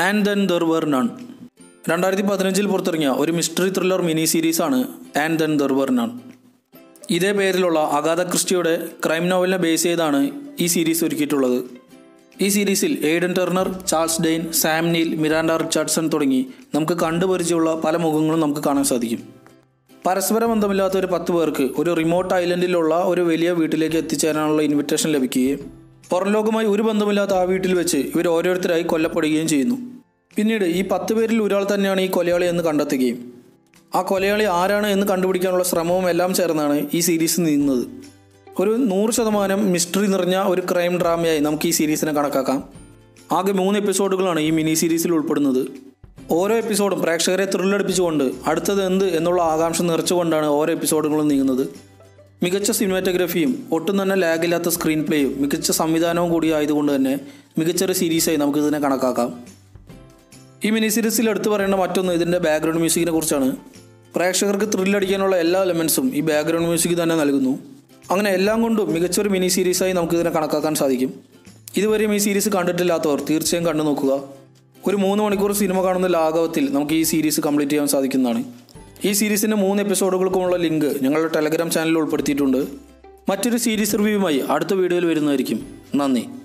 and then there were none രണ്ടായിരത്തി പതിനഞ്ചിൽ പുറത്തിറങ്ങിയ ഒരു മിസ്റ്ററി ത്രില്ലർ മിനി സീരീസാണ് and then there were none ഇതേ പേരിലുള്ള അഗാധ ക്രിസ്റ്റിയുടെ ക്രൈം നോവലിനെ ബേസ് ചെയ്താണ് ഈ സീരീസ് ഒരുക്കിയിട്ടുള്ളത് ഈ സീരീസിൽ Aidan Turner Charles Dance Sam Neill Miranda Richardson തുടങ്ങി നമുക്ക് കണ്ടുപരിചയമുള്ള പല മുഖങ്ങളും നമുക്ക് കാണാൻ സാധിക്കും പരസ്പര ബന്ധമില്ലാത്ത ഒരു പത്ത് പേർക്ക് ഒരു റിമോട്ട് ഐലൻഡിലുള്ള ഒരു വലിയ വീട്ടിലേക്ക് എത്തിച്ചേരാനുള്ള ഇൻവിറ്റേഷൻ ലഭിക്കുകയും പുറം ലോകവുമായി ഒരു ബന്ധമില്ലാത്ത ആ വീട്ടിൽ വെച്ച് ഇവർ ഓരോരുത്തരായി കൊല്ലപ്പെടുകയും ചെയ്യുന്നു പിന്നീട് ഈ പത്ത് പേരിൽ ഒരാൾ തന്നെയാണ് ഈ കൊലയാളി എന്ന് കണ്ടെത്തുകയും ആ കൊലയാളി ആരാണ് എന്ന് കണ്ടുപിടിക്കാനുള്ള ശ്രമവും എല്ലാം ചേർന്നാണ് ഈ സീരീസ് നീങ്ങുന്നത് ഒരു നൂറ് ശതമാനം മിസ്റ്ററി നിറഞ്ഞ ഒരു ക്രൈം ഡ്രാമയായി നമുക്ക് ഈ സീരീസിനെ കണക്കാക്കാം ആകെ മൂന്ന് എപ്പിസോഡുകളാണ് ഈ മിനി സീരീസിൽ ഉൾപ്പെടുന്നത് ഓരോ എപ്പിസോഡും പ്രേക്ഷകരെ ത്രില്ലടിപ്പിച്ചുകൊണ്ട് അടുത്തത് എന്ത് എന്നുള്ള ആകാംക്ഷ നിറച്ചുകൊണ്ടാണ് ഓരോ എപ്പിസോഡുകളും നീങ്ങുന്നത് മികച്ച സിനിമാറ്റോഗ്രഫിയും ഒട്ടും തന്നെ ലാഗില്ലാത്ത സ്ക്രീൻ പ്ലേയും മികച്ച സംവിധാനവും കൂടി ആയതുകൊണ്ട് തന്നെ മികച്ചൊരു സീരീസായി നമുക്കിതിനെ കണക്കാക്കാം ഈ മിനി സീരീസിൽ എടുത്തു പറയേണ്ട മറ്റൊന്ന് ഇതിൻ്റെ ബാക്ക്ഗ്രൗണ്ട് മ്യൂസിക്കിനെ കുറിച്ചാണ് പ്രേക്ഷകർക്ക് ത്രില്ലടിക്കാനുള്ള എല്ലാ എലമെൻസും ഈ ബാക്ക്ഗ്രൗണ്ട് മ്യൂസിക് തന്നെ നൽകുന്നു അങ്ങനെ എല്ലാം കൊണ്ടും മികച്ചൊരു മിനി സീരീസായി നമുക്ക് ഇതിനെ കണക്കാക്കാൻ സാധിക്കും ഇതുവരെയും ഈ സീരീസ് കണ്ടിട്ടില്ലാത്തവർ തീർച്ചയായും കണ്ടു നോക്കുക ഒരു മൂന്ന് മണിക്കൂർ സിനിമ കാണുന്ന ലാഘവത്തിൽ നമുക്ക് ഈ സീരീസ് കംപ്ലീറ്റ് ചെയ്യാൻ സാധിക്കുന്നതാണ് ഈ സീരീസിൻ്റെ മൂന്ന് എപ്പിസോഡുകൾക്കുമുള്ള ലിങ്ക് ഞങ്ങളുടെ ടെലഗ്രാം ചാനലിൽ ഉൾപ്പെടുത്തിയിട്ടുണ്ട് മറ്റൊരു സീരീസ് റിവ്യൂവുമായി അടുത്ത വീഡിയോയിൽ വരുന്നതായിരിക്കും നന്ദി